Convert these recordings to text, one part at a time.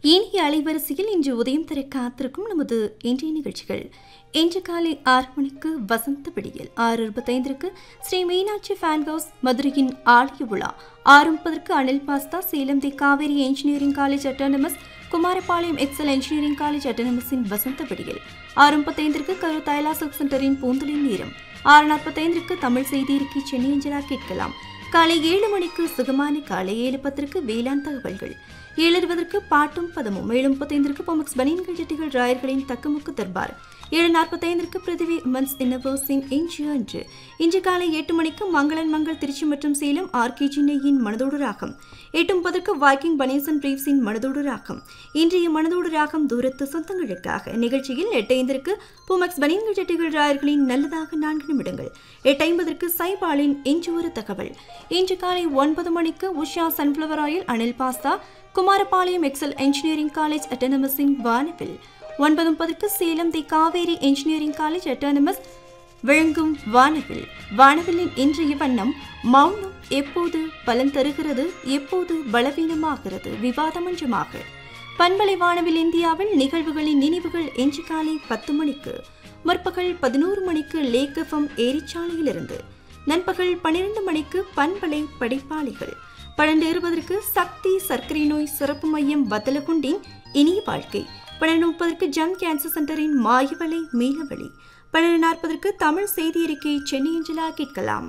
இனிய அலைவரிசையில் இன்று உதயம் தர காத்திருக்கும் நமது இன்றைய நிகழ்ச்சிகள் இன்று காலை ஆறு மணிக்கு வசந்த விடியல் ஆறு இருபத்தைந்திற்கு ஸ்ரீ மீனாட்சி ஃபேன் ஹவுஸ் மதுரையின் ஆலய விழா ஆறு முப்பதற்கு Anil pasta Salem the Kaveri engineering college autonomous Kumarapalayam Excel engineering college அட்டானமஸின் வசந்த விடியல் ஆறு முப்பத்தைந்திற்கு கரு தைலா சில்க் சென்டரின் பூந்தொழில் நேரம் ஆறு நாற்பத்தைந்திற்கு தமிழ் செய்தி இருக்கை சென்னை அஞ்சலா கேட்கலாம் காலை ஏழு மணிக்கு சுகமான காலை ஏழு பத்திற்கு வேளாண் தகவல்கள் ஏழு இருபதற்கு பாட்டும் பதமும் ஏழு முப்பத்தைந்திற்கு பொமக்ஸ் பனியன்கள் ஜெட்டிகள் ராயர்களின் தக்கமுக்கு தர்பார் ஏழு நாற்பத்தைந்திற்கு பிருத்திவி உமன்ஸ் இன்னவர்ஸின் இன்று அன்று இன்று காலை எட்டு மணிக்கு மங்களன் மங்கள் திருச்சி மற்றும் சேலம் ஆர்கே சின்னையின் மனதோடு ராகம் எட்டு முப்பதற்கு வைக்கிங் பனேசன் பிரீவ்ஸின் மனதோடு ராகம் இன்றைய மனதோடு ராகம் தூரத்து சொந்தங்களுக்காக நிகழ்ச்சியில் எட்டு ஐந்திற்கு பூமக்ஸ் பனியன்கள் ஜெட்டிகள் ராயர்களின் நல்லதாக நான்கு நிமிடங்கள் எட்டு ஐம்பதற்கு சைபாலின் இன்று ஒரு தகவல் இன்று காலை ஒன்பது மணிக்கு Usha sunflower oil Anil pasta Kumarapalayam Excel engineering college அட்டானமஸின் வானவில் ஒன்பது முப்பதுக்கு Salem the Kaveri engineering college autonomous விளங்கும் வானவில் வானவிலின் இன்றைய வண்ணம் மௌனம் எப்போது பலன் தருகிறது எப்போது பலவீனமாகிறது விவாதமன்றமாக பண்பலை வானவில் இந்தியாவில் நிகழ்வுகளின் நினைவுகள் இன்று காலை பத்து மணிக்கு முற்பகல் பதினோரு மணிக்கு லேக்கஃபம் ஏரிச்சாலையிலிருந்து நண்பகல் பன்னிரண்டு மணிக்கு பண்பலை படைப்பாளிகள் பன்னெண்டு இருபதற்கு சக்தி சர்க்கரை நோய் சிறப்பு மையம் வத்தலகுண்டின் இனிய வாழ்க்கை பன்னெண்டு முப்பதற்கு ஜங் கேன்சர் சென்டரின் மாயவளை மீனவழி பன்னெண்டு நாற்பதற்கு தமிழ் செய்தி அறிக்கை சென்னை அஞ்சலா கேட்கலாம்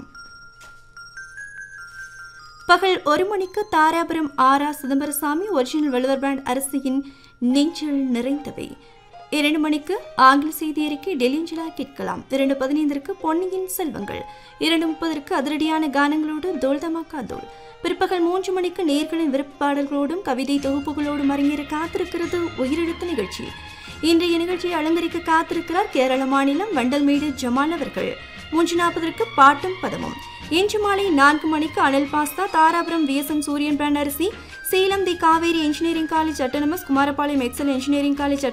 பகல் ஒரு மணிக்கு தாராபுரம் ஆரா சிதம்பரசாமி ஒரிஜினல் வள்ளுவர் பிராண்ட் அரிசியின் நெஞ்சில் நிறைந்தவை இரண்டு மணிக்கு ஆங்கில செய்தி அறிக்கை டெலிஞ்சலா கேட்கலாம் இரண்டு பதினைந்திற்கு பொன்னியின் செல்வங்கள் இரண்டு முப்பதற்கு அதிரடியான கானங்களோடு தோல்தமாக்கா தோல் பிற்பகல் மூன்று மணிக்கு நேர்களின் விருப்ப பாடல்களோடும் கவிதை தொகுப்புகளோடும் அரங்கேற காத்திருக்கிறது உயிரெழுத்து நிகழ்ச்சி இன்றைய நிகழ்ச்சியை அலங்கரிக்க காத்திருக்கிறார் கேரள மாநிலம் வண்டல்மேடு ஜமால் அவர்கள் மூன்று நாற்பதற்கு பாட்டும் பதமும் இன்று மாலை நான்கு மணிக்கு Anil pasta Dharapuram VSM Suriyan brand அரிசி Salem the Kaveri engineering college autonomous Kumarapalayam Excel engineering college